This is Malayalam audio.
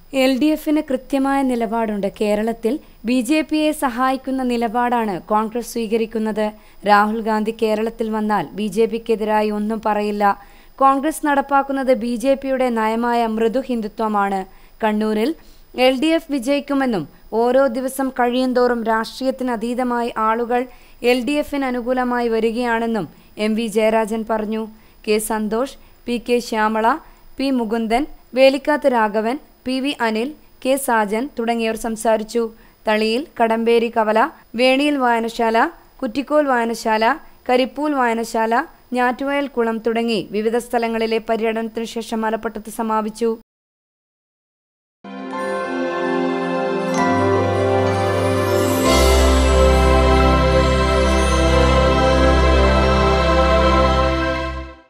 എൽ ഡി എഫിന് കൃത്യമായ നിലപാടുണ്ട് കേരളത്തിൽ ബി ജെ പിയെ സഹായിക്കുന്ന നിലപാടാണ് കോൺഗ്രസ് സ്വീകരിക്കുന്നത് രാഹുൽ ഗാന്ധി കേരളത്തിൽ വന്നാൽ ബി ജെ പിക്കെതിരായി ഒന്നും പറയില്ല കോൺഗ്രസ് നടപ്പാക്കുന്നത് ബി ജെ പിയുടെ നയമായ മൃദു ഹിന്ദുത്വമാണ് കണ്ണൂരിൽ എൽ ഡി എഫ് വിജയിക്കുമെന്നും ഓരോ ദിവസം കഴിയുന്തോറും രാഷ്ട്രീയത്തിന് അതീതമായി ആളുകൾ എൽ ഡി എഫിന് അനുകൂലമായി വരികയാണെന്നും എം വി ജയരാജൻ പറഞ്ഞു K Santhosh P K Shyamala P Mukundan Velikkath Raghavan P V Anil K Sajan തുടങ്ങിയവർ സംസാരിച്ചു തളിയിൽ കടമ്പേരി കവല വേണിയിൽ വായനശാല കുറ്റിക്കോൽ വായനശാല കരിപ്പൂൽ വായനശാല ഞാറ്റുവയൽ കുളം തുടങ്ങി വിവിധ സ്ഥലങ്ങളിലെ പര്യടനത്തിനു ശേഷം മലപ്പട്ടത്ത് സമാപിച്ചു